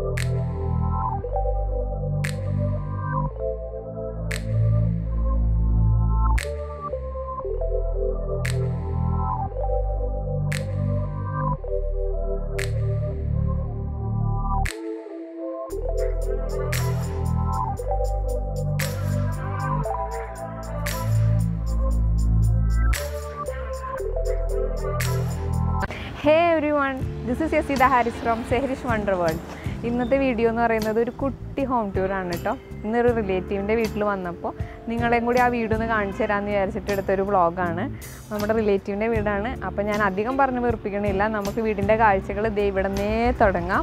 hey everyone this is യസീദ Haris from Sehrish wonder world ഇന്നത്തെ video എന്ന് പറയുന്നത് ഒരു കുട്ടി ഹോം ടൂറാണ് കേട്ടോ ഇന്നൊരു റിലേറ്റീവിൻ്റെ വീട്ടിൽ വന്നപ്പോൾ നിങ്ങളെയും കൂടി ആ വീട് ഒന്ന് കാണിച്ചു തരാമെന്ന് വിചാരിച്ചിട്ട് എടുത്തൊരു വ്ളോഗാണ് നമ്മുടെ റിലേറ്റീവിൻ്റെ വീടാണ് അപ്പോൾ ഞാൻ അധികം പറഞ്ഞ് വെറുപ്പിക്കണില്ല നമുക്ക് വീടിൻ്റെ കാഴ്ചകൾ ദേ ഇവിടെ നിന്നേ തുടങ്ങാം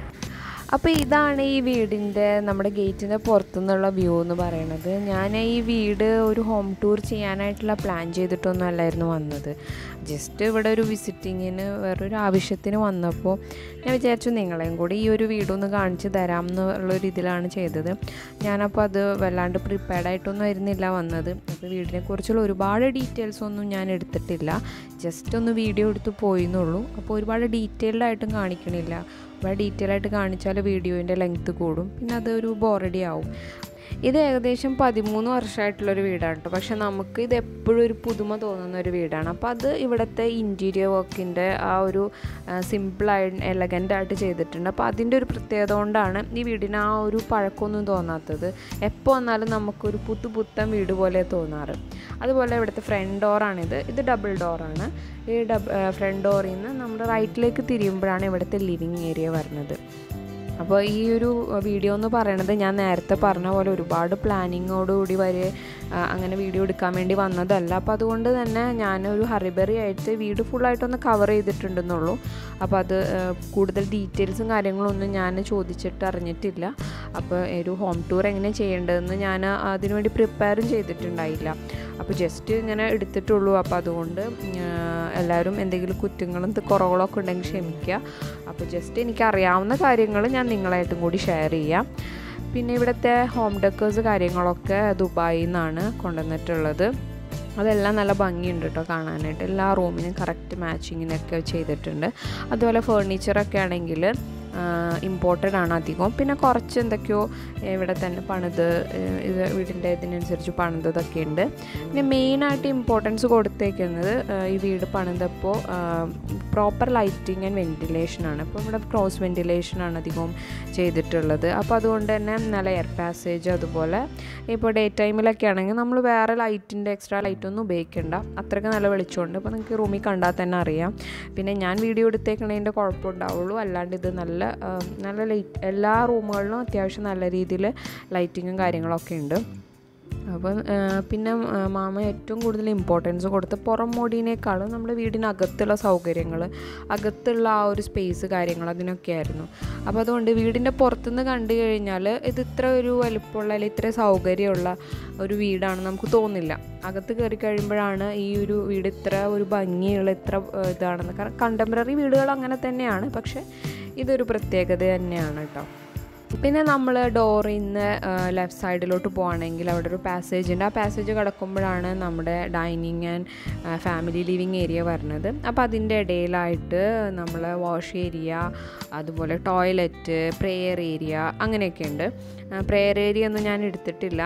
അപ്പോൾ ഇതാണ് ഈ വീടിൻ്റെ നമ്മുടെ ഗേറ്റിൻ്റെ പുറത്തുനിന്നുള്ള വ്യൂ എന്ന് പറയുന്നത് ഞാൻ ഈ വീട് ഒരു ഹോം ടൂർ ചെയ്യാനായിട്ടുള്ള പ്ലാൻ ചെയ്തിട്ടൊന്നും അല്ലായിരുന്നു വന്നത് ജസ്റ്റ് ഇവിടെ ഒരു വിസിറ്റിങ്ങിന് വേറൊരു ആവശ്യത്തിന് വന്നപ്പോൾ ഞാൻ വിചാരിച്ചു നിങ്ങളെയും കൂടി ഈ ഒരു വീടൊന്ന് കാണിച്ച് തരാം എന്നുള്ളൊരു ഇതിലാണ് ചെയ്തത് ഞാനപ്പോൾ അത് വല്ലാണ്ട് പ്രിപ്പയർഡ് ആയിട്ടൊന്നും ആയിരുന്നില്ല വന്നത് അപ്പോൾ വീടിനെ കുറിച്ചുള്ള ഒരുപാട് ഡീറ്റെയിൽസ് ഒന്നും ഞാൻ എടുത്തിട്ടില്ല ജസ്റ്റ് ഒന്ന് വീഡിയോ എടുത്ത് പോയിന്നുള്ളൂ അപ്പോൾ ഒരുപാട് ഡീറ്റെയിൽഡ് ആയിട്ടും കാണിക്കണില്ല ഒരുപാട് ഡീറ്റെയിൽ ആയിട്ട് കാണിച്ചാൽ വീഡിയോൻ്റെ ലെങ്ത്ത് കൂടും പിന്നെ അതൊരു ബോറടി ആവും ഇത് ഏകദേശം പതിമൂന്ന് വർഷമായിട്ടുള്ളൊരു വീടാണ് കേട്ടോ പക്ഷെ നമുക്ക് ഇത് എപ്പോഴും ഒരു പുതുമ തോന്നുന്ന ഒരു വീടാണ് അപ്പോൾ അത് ഇവിടുത്തെ ഇൻറ്റീരിയർ വർക്കിൻ്റെ ആ ഒരു സിമ്പിളായി എലഗൻ്റ് ആയിട്ട് ചെയ്തിട്ടുണ്ട് അപ്പോൾ അതിൻ്റെ ഒരു പ്രത്യേകത കൊണ്ടാണ് ഈ വീടിന് ആ ഒരു പഴക്കമൊന്നും തോന്നാത്തത് എപ്പോൾ വന്നാലും നമുക്കൊരു പുതു പുത്തൻ വീട് പോലെ തോന്നാറ് അതുപോലെ ഇവിടുത്തെ ഫ്രണ്ട് ഡോറാണിത് ഇത് ഡബിൾ ഡോറാണ് ഈ ഡബ് ഫ്രണ്ട് ഡോറിൽ നിന്ന് നമ്മുടെ റൈറ്റിലേക്ക് തിരിയുമ്പോഴാണ് ഇവിടുത്തെ ലിവിങ് ഏരിയ വരുന്നത് അപ്പോൾ ഈ ഒരു വീഡിയോ എന്ന് പറയണത് ഞാൻ നേരത്തെ പറഞ്ഞ പോലെ ഒരുപാട് പ്ലാനിങ്ങോടുകൂടി വരെ അങ്ങനെ വീഡിയോ എടുക്കാൻ വേണ്ടി വന്നതല്ല അപ്പോൾ അതുകൊണ്ട് തന്നെ ഞാനൊരു ഹറിബറി ആയിട്ട് വീട് ഫുള്ളായിട്ടൊന്ന് കവർ ചെയ്തിട്ടുണ്ടെന്നുള്ളൂ അപ്പോൾ അത് കൂടുതൽ ഡീറ്റെയിൽസും കാര്യങ്ങളൊന്നും ഞാൻ ചോദിച്ചിട്ട് അറിഞ്ഞിട്ടില്ല അപ്പോൾ ഒരു ഹോം ടൂർ എങ്ങനെ ചെയ്യേണ്ടതെന്ന് ഞാൻ അതിനുവേണ്ടി പ്രിപ്പയറും ചെയ്തിട്ടുണ്ടായില്ല അപ്പോൾ ജസ്റ്റ് ഇങ്ങനെ എടുത്തിട്ടുള്ളൂ അപ്പോൾ അതുകൊണ്ട് എല്ലാവരും എന്തെങ്കിലും കുറ്റങ്ങളും കുറവുകളൊക്കെ ഉണ്ടെങ്കിൽ ക്ഷമിക്കുക അപ്പോൾ ജസ്റ്റ് എനിക്ക് അറിയാവുന്ന കാര്യങ്ങൾ ഞാൻ നിങ്ങളായിട്ടും കൂടി ഷെയർ ചെയ്യാം പിന്നെ ഇവിടുത്തെ ഹോം ഡെക്കേഴ്സ് കാര്യങ്ങളൊക്കെ ദുബായിൽ നിന്നാണ് കൊണ്ടുവന്നിട്ടുള്ളത് അതെല്ലാം നല്ല ഭംഗിയുണ്ട് കേട്ടോ കാണാനായിട്ട് എല്ലാ റൂമിനും കറക്റ്റ് മാച്ചിങ്ങിനൊക്കെ ചെയ്തിട്ടുണ്ട് അതുപോലെ ഫേർണിച്ചറൊക്കെ ആണെങ്കിൽ ഇമ്പോർട്ടഡ് ആണ് അധികവും പിന്നെ കുറച്ച് എന്തൊക്കെയോ ഇവിടെ തന്നെ പണിത് ഇത് വീടിൻ്റെ ഇതിനനുസരിച്ച് പണിതതൊക്കെ ഉണ്ട് പിന്നെ മെയിനായിട്ട് ഇമ്പോർട്ടൻസ് കൊടുത്തേക്കുന്നത് ഈ വീട് പണിതപ്പോൾ പ്രോപ്പർ ലൈറ്റിങ് ആൻഡ് വെൻറ്റിലേഷനാണ് അപ്പോൾ ഇവിടെ ക്രോസ് വെൻറ്റിലേഷനാണ് അധികവും ചെയ്തിട്ടുള്ളത് അപ്പോൾ അതുകൊണ്ട് തന്നെ നല്ല എയർ പാസേജ് അതുപോലെ ഇപ്പോൾ ഡേ ടൈമിലൊക്കെ ആണെങ്കിൽ നമ്മൾ വേറെ ലൈറ്റിൻ്റെ എക്സ്ട്രാ ലൈറ്റൊന്നും ഉപയോഗിക്കേണ്ട അത്രയ്ക്ക് നല്ല വെളിച്ചമുണ്ട് അപ്പോൾ നിങ്ങൾക്ക് റൂമിൽ കണ്ടാൽ തന്നെ അറിയാം പിന്നെ ഞാൻ വീഡിയോ എടുത്തേക്കണതിൻ്റെ കുഴപ്പമുണ്ടാവുള്ളൂ അല്ലാണ്ട് ഇത് നല്ല നല്ല ലൈറ്റ് എല്ലാ റൂമുകളിലും അത്യാവശ്യം നല്ല രീതിയിൽ ലൈറ്റിങ്ങും കാര്യങ്ങളൊക്കെ ഉണ്ട് അപ്പം പിന്നെ മാമ ഏറ്റവും കൂടുതൽ ഇമ്പോർട്ടൻസ് കൊടുത്ത് പുറം മോടിനേക്കാളും നമ്മുടെ വീടിനകത്തുള്ള സൗകര്യങ്ങൾ അകത്തുള്ള ആ ഒരു സ്പേസ് കാര്യങ്ങൾ അതിനൊക്കെയായിരുന്നു അപ്പോൾ അതുകൊണ്ട് വീടിൻ്റെ പുറത്തുനിന്ന് കണ്ടു കഴിഞ്ഞാൽ ഇത് ഇത്ര ഒരു വലുപ്പമുള്ള അല്ലെങ്കിൽ ഇത്ര സൗകര്യമുള്ള ഒരു വീടാണ് നമുക്ക് തോന്നില്ല അകത്ത് കയറി കഴിയുമ്പോഴാണ് ഈ ഒരു വീട് ഇത്ര ഒരു ഭംഗിയുള്ള ഇത്ര ഇതാണെന്ന് കാരണം കണ്ടംപററി വീടുകൾ അങ്ങനെ തന്നെയാണ് പക്ഷേ ഇതൊരു പ്രത്യേകത തന്നെയാണ് കേട്ടോ പിന്നെ നമ്മൾ ഡോറിൽ നിന്ന് ലെഫ്റ്റ് സൈഡിലോട്ട് പോവുകയാണെങ്കിൽ അവിടെ ഒരു പാസേജ് ഉണ്ട് ആ പാസേജ് കിടക്കുമ്പോഴാണ് നമ്മുടെ dining and family living area വരുന്നത് അപ്പോൾ അതിൻ്റെ ഇടയിലായിട്ട് നമ്മൾ വാഷ് ഏരിയ അതുപോലെ ടോയ്ലറ്റ് പ്രെയർ ഏരിയ അങ്ങനെയൊക്കെ ഉണ്ട് പ്രെയർ ഏരിയ ഒന്നും ഞാൻ എടുത്തിട്ടില്ല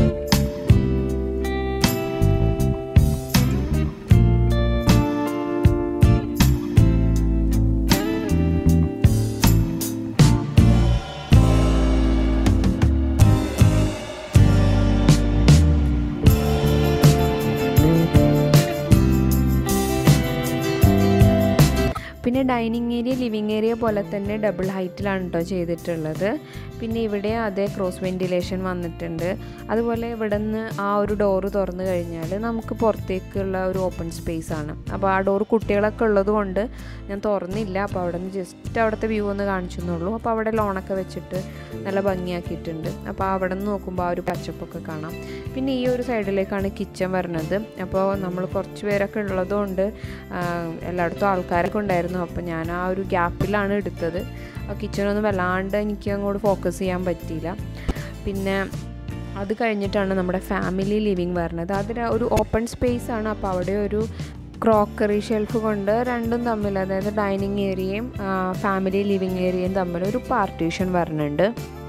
പിന്നെ ഡൈനിങ് ഏരിയ ലിവിങ് ഏരിയ പോലെ തന്നെ ഡബിൾ ഹൈറ്റിലാണ് കേട്ടോ ചെയ്തിട്ടുള്ളത് പിന്നെ ഇവിടെ അതേ ക്രോസ് വെൻറ്റിലേഷൻ വന്നിട്ടുണ്ട് അതുപോലെ ഇവിടെ നിന്ന് ആ ഒരു ഡോറ് തുറന്നു കഴിഞ്ഞാൽ നമുക്ക് പുറത്തേക്കുള്ള ഒരു ഓപ്പൺ സ്പേസ് ആണ് അപ്പോൾ ആ ഡോറ് കുട്ടികളൊക്കെ ഉള്ളത് കൊണ്ട് ഞാൻ തുറന്നില്ല അപ്പോൾ അവിടെ നിന്ന് ജസ്റ്റ് അവിടുത്തെ വ്യൂ ഒന്ന് കാണിച്ചെന്നുള്ളൂ അപ്പോൾ അവിടെ ലോണൊക്കെ വെച്ചിട്ട് നല്ല ഭംഗിയാക്കിയിട്ടുണ്ട് അപ്പോൾ അവിടെ നിന്ന് നോക്കുമ്പോൾ ആ ഒരു പച്ചപ്പൊക്കെ കാണാം പിന്നെ ഈ ഒരു സൈഡിലേക്കാണ് കിച്ചൺ വരുന്നത് അപ്പോൾ നമ്മൾ കുറച്ച് പേരൊക്കെ ഉള്ളതുകൊണ്ട് എല്ലായിടത്തും ആൾക്കാരൊക്കെ ഉണ്ടായിരുന്നു അപ്പോൾ ഞാൻ ആ ഒരു ഗ്യാപ്പിലാണ് എടുത്തത് ആ കിച്ചണൊന്നും വല്ലാണ്ട് എനിക്ക് അങ്ങോട്ട് ഫോക്കസ് ചെയ്യാൻ പറ്റിയില്ല പിന്നെ അത് കഴിഞ്ഞിട്ടാണ് നമ്മുടെ ഫാമിലി ലിവിങ് വരുന്നത് അതിൽ ഒരു ഓപ്പൺ സ്പേസ് ആണ് അപ്പോൾ അവിടെ ഒരു ക്രോക്കറി ഷെൽഫ് കൊണ്ട് രണ്ടും തമ്മിൽ അതായത് ഡൈനിങ് ഏരിയയും ഫാമിലി ലിവിങ് ഏരിയയും തമ്മിൽ ഒരു പാർട്ടീഷൻ വരുന്നുണ്ട്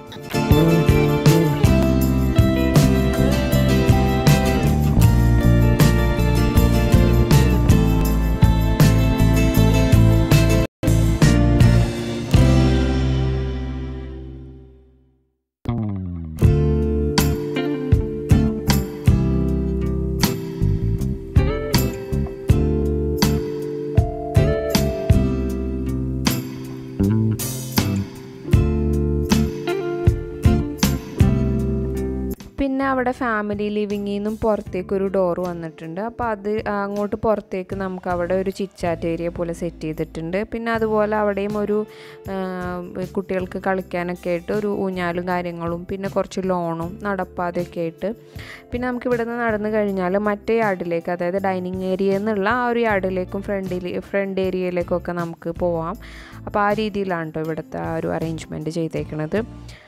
പിന്നെ അവിടെ ഫാമിലി ലിവിങ്ങിൽ നിന്നും പുറത്തേക്ക് ഒരു ഡോർ വന്നിട്ടുണ്ട് അപ്പോൾ അത് അങ്ങോട്ട് പുറത്തേക്ക് നമുക്ക് അവിടെ ഒരു ചിറ്റാറ്റ് ഏരിയ പോലെ സെറ്റ് ചെയ്തിട്ടുണ്ട് പിന്നെ അതുപോലെ അവിടെയും ഒരു ആ, കുട്ടികൾക്ക് കളിക്കാനൊക്കെ ആയിട്ട് ഒരു ഊഞ്ഞാലും കാര്യങ്ങളും പിന്നെ കുറച്ച് ലോണും നടപ്പാതയൊക്കെ ആയിട്ട് പിന്നെ നമുക്ക് ഇവിടെ നിന്ന് നടന്നു കഴിഞ്ഞാൽ മറ്റേ യാർഡിലേക്ക് അതായത് ഡൈനിങ് ഏരിയ എന്നുള്ള ആ ഒരു യാർഡിലേക്കും ഫ്രണ്ടിൽ ഫ്രണ്ട് ഏരിയയിലേക്കൊക്കെ നമുക്ക് പോവാം അപ്പോൾ ആ രീതിയിലാണ് കേട്ടോ ഇവിടുത്തെ ആ ഒരു അറേഞ്ച്മെൻറ്റ് ചെയ്തേക്കണത്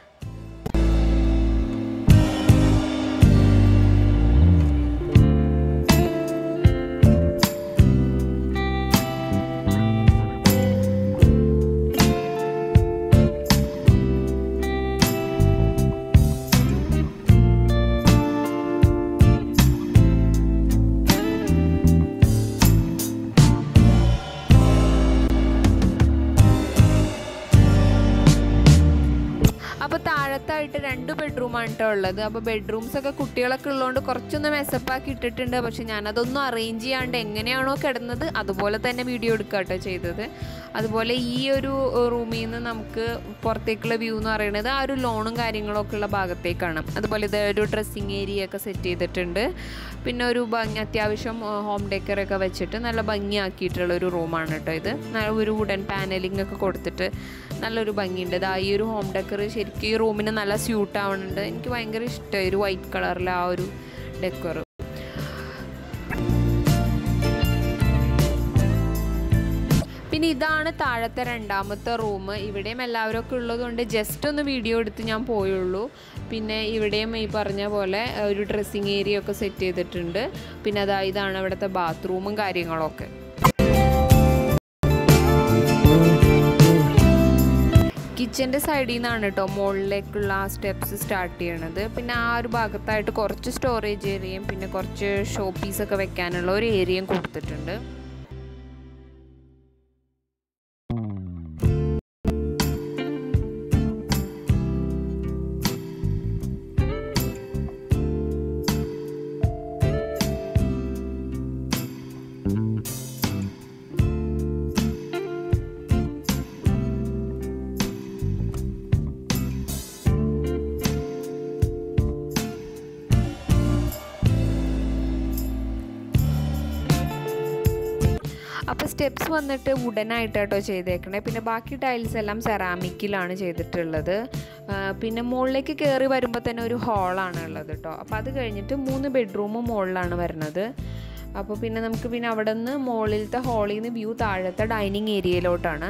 അപ്പോൾ താഴത്തായിട്ട് രണ്ട് ബെഡ്റൂമാണ് കേട്ടോ ഉള്ളത് അപ്പോൾ ബെഡ്റൂംസ് ഒക്കെ കുട്ടികളൊക്കെ ഉള്ളതുകൊണ്ട് കുറച്ചൊന്ന് മെസ്സപ്പാക്കി ഇട്ടിട്ടുണ്ട് പക്ഷെ ഞാനതൊന്നും അറേഞ്ച് ചെയ്യാണ്ട് എങ്ങനെയാണോ കിടന്നത് അതുപോലെ തന്നെ വീഡിയോ എടുക്കുക കേട്ടോ ചെയ്തത് അതുപോലെ ഈ ഒരു റൂമിൽ നിന്ന് നമുക്ക് പുറത്തേക്കുള്ള വ്യൂ എന്ന് പറയുന്നത് ആ ഒരു ലോണും കാര്യങ്ങളൊക്കെ ഉള്ള ഭാഗത്തേക്കാണ് അതുപോലെ ഇത് ഒരു ഡ്രസ്സിങ് ഏരിയ ഒക്കെ സെറ്റ് ചെയ്തിട്ടുണ്ട് പിന്നെ ഒരു ഭംഗി അത്യാവശ്യം ഹോം ഡെക്കറൊക്കെ വെച്ചിട്ട് നല്ല ഭംഗിയാക്കിയിട്ടുള്ള ഒരു റൂമാണ് കേട്ടോ ഇത് ന- ഒരു വുഡൻ പാനലിംഗ് ഒക്കെ കൊടുത്തിട്ട് നല്ലൊരു ഭംഗിയുണ്ട് ഇതാ ഈ ഒരു ഹോം ഡെക്കർ ശരിക്കും ഈ റൂമിന് നല്ല സ്യൂട്ട് ആവുന്നുണ്ട് എനിക്ക് ഭയങ്കര ഇഷ്ടമായി ഒരു വൈറ്റ് കളറിലെ ആ ഒരു ഡെക്കർ പിന്നെ ഇതാണ് താഴത്തെ രണ്ടാമത്തെ റൂം ഇവിടെയും എല്ലാവരും ഒക്കെ ഉള്ളതുകൊണ്ട് ജസ്റ്റ് ഒന്ന് വീഡിയോ എടുത്ത് ഞാൻ പോയുള്ളൂ പിന്നെ ഇവിടെയും ഈ പറഞ്ഞ പോലെ ഒരു ഡ്രസ്സിങ് ഏരിയ ഒക്കെ സെറ്റ് ചെയ്തിട്ടുണ്ട് പിന്നെ അതാ ഇതാണ് ഇവിടുത്തെ ബാത്റൂമും കാര്യങ്ങളൊക്കെ കിച്ചൻ്റെ സൈഡിൽ നിന്നാണ് കേട്ടോ മുകളിലേക്കുള്ള ആ സ്റ്റെപ്സ് സ്റ്റാർട്ട് ചെയ്യണത് പിന്നെ ആ ഒരു ഭാഗത്തായിട്ട് കുറച്ച് സ്റ്റോറേജ് ഏരിയയും പിന്നെ കുറച്ച് ഷോ പീസൊക്കെ വെക്കാനുള്ള ഒരു ഏരിയയും കൊടുത്തിട്ടുണ്ട് അപ്പോൾ സ്റ്റെപ്സ് വന്നിട്ട് വുഡൻ ആയിട്ടാട്ടോ ചെയ്തേക്കണേ പിന്നെ ബാക്കി ടൈൽസ് എല്ലാം സെറാമിക്കിലാണ് ചെയ്തിട്ടുള്ളത് ആ, പിന്നെ മുകളിലേക്ക് കയറി വരുമ്പോൾ തന്നെ ഒരു ഹാളാണ് ഉള്ളത് കേട്ടോ അപ്പോൾ അത് കഴിഞ്ഞിട്ട് മൂന്ന് ബെഡ്റൂമും മുകളിലാണ് വരുന്നത് അപ്പോൾ പിന്നെ നമുക്ക് പിന്നെ അവിടെ നിന്ന് മുകളിലത്തെ ഹാളിൽ നിന്ന് വ്യൂ താഴത്തെ ഡൈനിങ് ഏരിയയിലോട്ടാണ്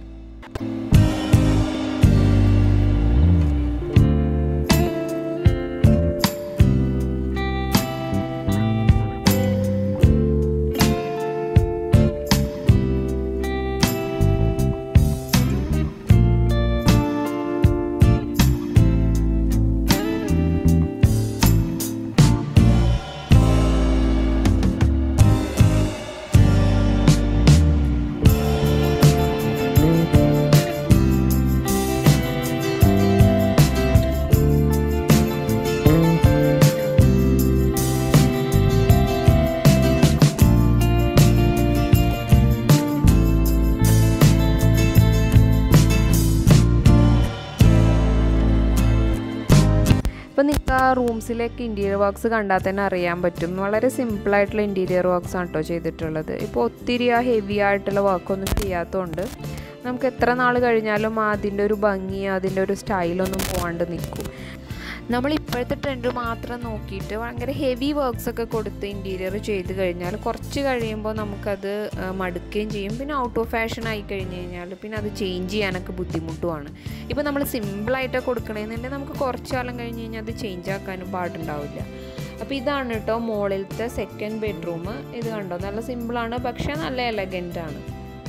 ഇപ്പോൾ നിങ്ങൾക്ക് ആ റൂംസിലേക്ക് ഇൻറ്റീരിയർ വർക്ക്സ് കണ്ടാൽ തന്നെ അറിയാൻ പറ്റും വളരെ സിമ്പിളായിട്ടുള്ള ഇൻറ്റീരിയർ വർക്ക്സ് ആണ് കേട്ടോ ചെയ്തിട്ടുള്ളത് ഇപ്പോൾ ഒത്തിരി ആ ഹെവി ആയിട്ടുള്ള വർക്കൊന്നും ചെയ്യാത്തതുകൊണ്ട് നമുക്ക് എത്ര നാൾ കഴിഞ്ഞാലും അതിൻ്റെ ഒരു ഭംഗി അതിൻ്റെ ഒരു സ്റ്റൈലൊന്നും പോകാണ്ട് നിൽക്കും നമ്മൾ ഇപ്പോഴത്തെ ട്രെൻഡ് മാത്രം നോക്കിയിട്ട് ഭയങ്കര ഹെവി വർക്ക്സ് ഒക്കെ കൊടുത്ത് ഇൻറ്റീരിയർ ചെയ്ത് കഴിഞ്ഞാൽ കുറച്ച് കഴിയുമ്പോൾ നമുക്കത് ആ, മടുക്കുകയും ചെയ്യും പിന്നെ ഔട്ട് ഓഫ് ഫാഷൻ ആയി കഴിഞ്ഞ് കഴിഞ്ഞാൽ പിന്നെ അത് ചേഞ്ച് ചെയ്യാനൊക്കെ ബുദ്ധിമുട്ടുമാണ് ഇപ്പോൾ നമ്മൾ സിമ്പിളായിട്ട് കൊടുക്കണമെന്നുണ്ടെങ്കിൽ നമുക്ക് കുറച്ച് കാലം കഴിഞ്ഞ് കഴിഞ്ഞാൽ അത് ചേഞ്ച് ആക്കാനും പാടുണ്ടാവില്ല അപ്പോൾ ഇതാണ് കേട്ടോ മോളിലത്തെ സെക്കൻഡ് ബെഡ്റൂം ഇത് കണ്ടോ നല്ല സിമ്പിളാണ് പക്ഷേ നല്ല എലഗൻ്റ് ആണ്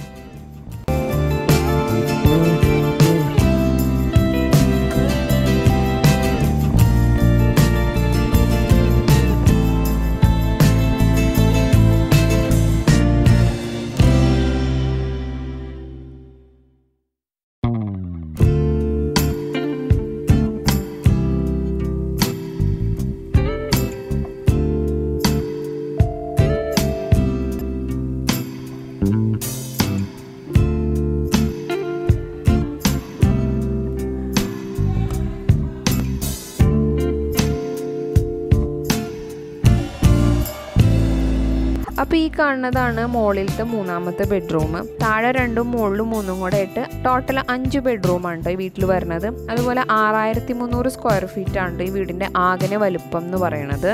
അപ്പോൾ ഈ കാണുന്നതാണ് മുകളിലത്തെ മൂന്നാമത്തെ ബെഡ്റൂം താഴെ രണ്ടും മുകളിലും മൂന്നും കൂടെ ആയിട്ട് ടോട്ടൽ അഞ്ച് ബെഡ്റൂമാണ് കേട്ടോ ഈ വീട്ടിൽ വരുന്നത് അതുപോലെ ആറായിരത്തി മുന്നൂറ് സ്ക്വയർ ഫീറ്റ് ആണ് ഈ വീടിൻ്റെ ആകെ വലുപ്പം എന്ന് പറയണത്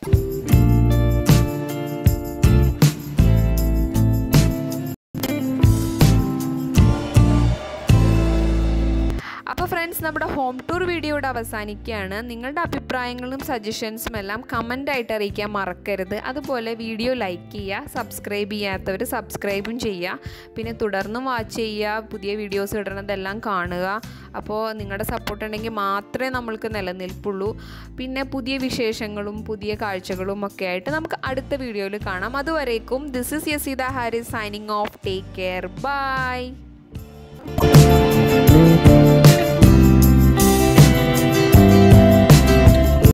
അപ്പോൾ ഫ്രണ്ട്സ് നമ്മുടെ ഹോം ടൂർ വീഡിയോ ഇവിടെ അവസാനിക്കുകയാണ് നിങ്ങളുടെ അഭിപ്രായങ്ങളും സജഷൻസും എല്ലാം കമൻ്റ് ആയിട്ട് അറിയിക്കാൻ മറക്കരുത് അതുപോലെ വീഡിയോ ലൈക്ക് ചെയ്യുക സബ്സ്ക്രൈബ് ചെയ്യാത്തവർ സബ്സ്ക്രൈബും ചെയ്യുക പിന്നെ തുടർന്നും വാച്ച് ചെയ്യുക പുതിയ വീഡിയോസ് ഇടുന്നതെല്ലാം കാണുക അപ്പോൾ നിങ്ങളുടെ സപ്പോർട്ട് ഉണ്ടെങ്കിൽ മാത്രമേ നമ്മൾക്ക് നിലനിൽപ്പുള്ളൂ പിന്നെ പുതിയ വിശേഷങ്ങളും പുതിയ കാഴ്ചകളും ഒക്കെ ആയിട്ട് നമുക്ക് അടുത്ത വീഡിയോയിൽ കാണാം അതുവരേക്കും this is യസീദ Haris signing off take care by